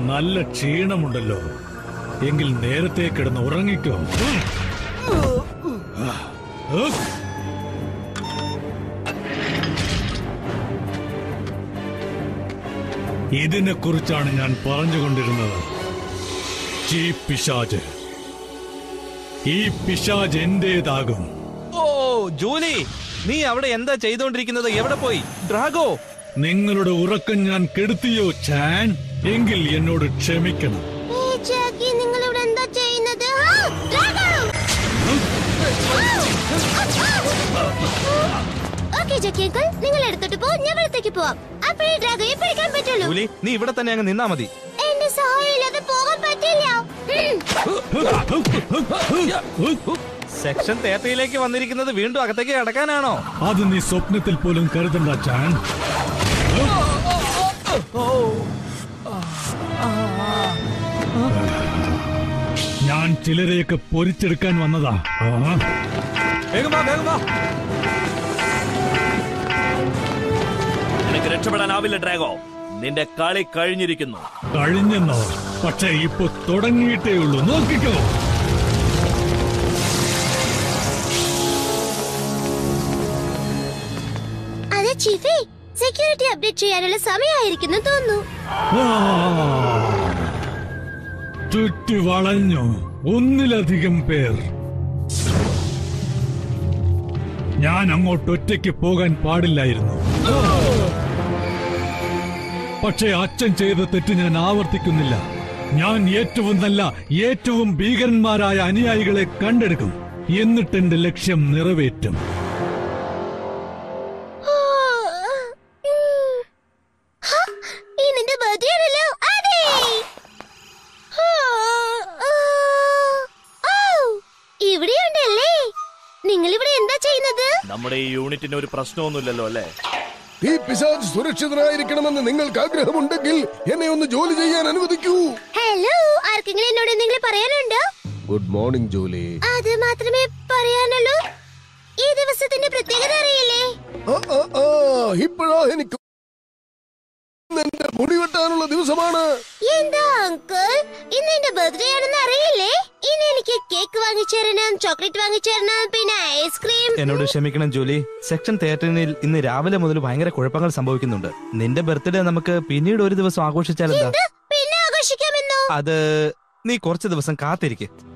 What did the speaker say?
നല്ല ക്ഷീണമുണ്ടല്ലോ എങ്കിൽ നേരത്തെ കിടന്ന് ഉറങ്ങിക്കോ ഉഫ്. ഇതിനെ കുറിച്ചാണ് ഞാൻ പറഞ്ഞുകൊണ്ടിരുന്നത് ഈ പിശാജ് ഈ പിശാജ് എന്റേതാകും ഓ ജൂലി നീ അവിടെ എന്താ ചെയ്തോണ്ടിരിക്കുന്നത് എവിടെ പോയി ഡ്രാഗോ നിങ്ങളുടെ ഉറക്കം ഞാൻ കെടുത്തിയോ ചാൻ എങ്കിൽ എന്നോട് ക്ഷമിക്കണം ഏ, ജാക്കി നിങ്ങൾ ഇവിടെ എന്താ ചെയ്യുന്നത് ആ, ഡ്രാഗൺ! ഓക്കേ ജാക്കി അങ്കിൾ നിങ്ങൾ എടുത്തിട്ട് പോ ഞാൻ വെള്ളത്തേക്ക് പോവാം അപ്പോഴേ ഡ്രാഗയെ പിടിക്കാൻ പറ്റുള്ളൂ ജൂലി നീ ഇവിടെ തന്നെ അങ്ങ് നിന്നാ മതി എന്റെ സഹായം ഇല്ലാതെ പോകാൻ പറ്റില്ല ഉം. സെക്ഷൻ തേർട്ടിയിലേക്ക് വന്നിരിക്കുന്നത് വീണ്ടും അകത്തേക്ക് കടക്കാനാണോ അത് നീ സ്വപ്നത്തിൽ പോലും കരുതണ്ട ചാൻ ഞാൻ ചിലരെയൊക്കെ പൊരിച്ചെടുക്കാൻ വന്നതാ ആ, വേഗം വാ വേഗം വാ നിനക്ക് രക്ഷപ്പെടാനാവില്ല ഡ്രാഗോ നിന്റെ കളി കഴിഞ്ഞിരിക്കുന്നു കഴിഞ്ഞെന്നോ പക്ഷെ ഇപ്പൊ തുടങ്ങിയിട്ടേ ഉള്ളൂ നോക്കിക്കോ അതെ ചീഫേ സെക്യൂരിറ്റി അപ്ഡേറ്റ് ചെയ്യാനുള്ള സമയമായിരിക്കുന്നു തോന്നുന്നു ആ, ചുറ്റി വളഞ്ഞു ഒന്നിലധികം പേർ ഞാൻ അങ്ങോട്ട് ഒറ്റയ്ക്ക് പോകാൻ പാടില്ലായിരുന്നു പക്ഷേ അച്ഛൻ ചെയ്ത തെറ്റ് ഞാൻ ആവർത്തിക്കുന്നില്ല ഞാൻ ഏറ്റവും നല്ല ഏറ്റവും ഭീകരന്മാരായ അനുയായികളെ കണ്ടെടുക്കും എന്നിട്ട് എന്റെ ലക്ഷ്യം നിറവേറ്റും ആ, ഉം. ഹ, ഈ നിന്റെ ബർത്ത്ഡേ ആണല്ലോ അതെ ആ, ആ, ഔ, ഇവിടെയുണ്ടല്ലേ നിങ്ങൾ ഇവിടെ എന്താ ചെയ്യുന്നത് നമ്മുടെ ഈ യൂണിറ്റിന് ഒരു പ്രശ്നമൊന്നുമില്ലല്ലോ അല്ലേ ഈ പിശാജ് സുരക്ഷിതനായിരിക്കണമെന്ന് നിങ്ങൾക്ക് ആഗ്രഹമുണ്ടെങ്കിൽ എന്നെ ഒന്ന് ജോലി ചെയ്യാൻ അനുവദിക്കൂ ഹലോ ആർക്കെങ്കിലും എന്നോട് എന്തെങ്കിലും പറയാനുണ്ടോ ഗുഡ് മോർണിംഗ് ജോലി അത് മാത്രമേ പറയാനുള്ളൂ ഈ ദിവസത്തിന്റെ പ്രത്യേകത അറിയില്ലേ ആ, ആ, ആ, ഇപ്പോഴാ എനിക്ക് എന്റെ മുടി വെട്ടാനുള്ള ദിവസമാണ് എന്താ അങ്കിൾ ഇന്ന് എന്റെ ബർത്ത്ഡേ ആണെന്ന് അറിയില്ലേ ഇന്ന് എനിക്ക് കേക്ക് വാങ്ങിച്ചു തരണം ചോക്ലേറ്റ് വാങ്ങിച്ചു തരണം പിന്നെ ഐസ്ക്രീം എന്നോട് ക്ഷമിക്കണം ജൂലി സെക്ഷൻ തേർട്ടീനിൽ ഇന്ന് രാവിലെ മുതൽ ഭയങ്കര കുഴപ്പങ്ങൾ സംഭവിക്കുന്നുണ്ട് നിന്റെ ബർത്ത്ഡേ നമുക്ക് പിന്നീട് ഒരു ദിവസം ആഘോഷിച്ചാലെന്താ എന്ത്? പിന്നെ ആഘോഷിക്കാമെന്നോ അത് നീ കുറച്ച് ദിവസം കാത്തിരിക്കെ